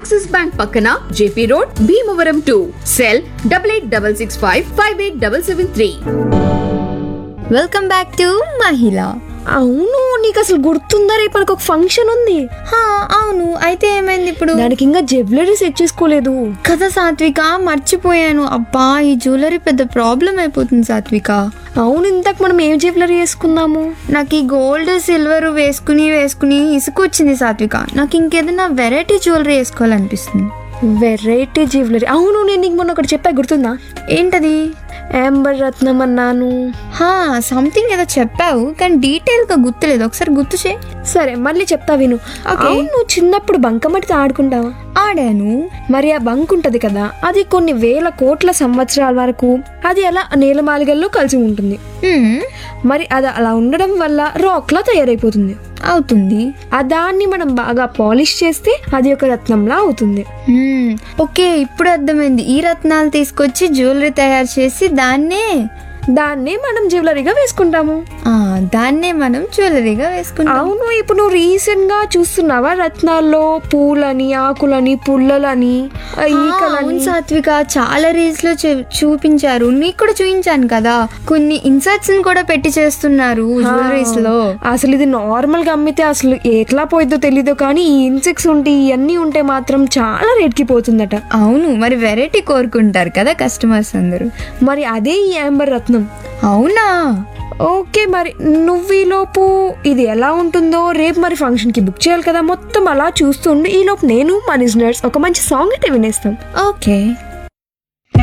Axis bank పక్కన J P road Bhimavaram two cell double eight double six five five eight double seven three welcome back to మహిళ అవును నీకు అసలు గుర్తుందా రేపు మనకు ఒక ఫంక్షన్ ఉంది హా, అవును అయితే ఏమైంది ఇప్పుడు దానికి ఇంకా జ్యువెలరీ సెట్ చేసుకోలేదు కదా సాత్విక మర్చిపోయాను అబ్బా ఈ జ్యువెలరీ పెద్ద ప్రాబ్లం అయిపోతుంది సాత్విక అవును ఇంతకు మనం ఏం జ్యువెలరీ వేసుకుందాము నాకు ఈ గోల్డ్ సిల్వర్ వేసుకుని వేసుకుని ఇసుకొచ్చింది సాత్విక నాకు ఇంకేదైనా వెరైటీ జ్యువెలరీ వేసుకోవాలనిపిస్తుంది వెరైటీ జ్యువెలరీ అవును నేను నీకు మొన్న ఒకటి చెప్పా గుర్తుందా ఏంటది యాంబర్ రత్నం అన్నాను హా సంథింగ్ ఏదో చెప్పావు కానీ డీటెయిల్ గా గుర్తులేదు ఒకసారి గుర్తు చేయి సరే మళ్ళీ చెప్తా విను Okay. అవును నువ్వు చిన్నప్పుడు బంకమట్టితో ఆడుకుంటావా ఆడాను మరి ఆ బంక్ ఉంటది కదా అది కొన్ని వేల కోట్ల సంవత్సరాల వరకు అది అలా నేలమాలిగల్లో కలిసి ఉంటుంది హ్మ్, మరి అది అలా ఉండడం వల్ల రాక్ లా తయారైపోతుంది అవుతుంది ఆ దాన్ని మనం బాగా పాలిష్ చేస్తే అది ఒక రత్నంలా అవుతుంది హ్మ్, ఓకే ఇప్పుడు అర్థమైంది ఈ రత్నాలు తీసుకొచ్చి జ్యువెలరీ తయారు చేసి దాన్నే దాన్నే మనం జ్యువెలరీగా వేసుకుంటాము ఆ, దాన్నే మనం జ్యువెలరీగా వేసుకుంటాం అవును ఇప్పుడు నువ్వు రీసెంట్ గా చూస్తున్నావా రత్నాల్లో పూలని ఆకులని పుల్లలని ఆ, ఆ, ఈకలని అవును సాత్విక చాలా రీల్స్ లో చూ- చూపించారు నీకు కూడా చూపించాను కదా కొన్ని ఇన్సర్ట్స్ కూడా పెట్టి చేస్తున్నారు జ్యువెలరీస్ లో అసలు ఇది నార్మల్ గా అమ్మితే అసలు ఎట్లా పోయిద్దో తెలీదు కానీ ఈ ఇన్సెక్ట్స్ ఉంటే ఇవన్నీ ఉంటే మాత్రం చాలా రేట్కి పోతుందట అవును మరి వెరైటీ కోరుకుంటారు కదా కస్టమర్స్ అందరూ మరి అదే ఈ యాంబర్ రత్నం అవునా ఓకే మరి నువ్వు ఈ లోపు ఇది ఎలా ఉంటుందో రేపు మరి ఫంక్షన్ కి బుక్ చేయాలి కదా మొత్తం అలా చూస్తుండు ఈ లోపు నేను మా లిజనర్స్ ఒక మంచి సాంగ్ అయితే వినేస్తాం ఓకే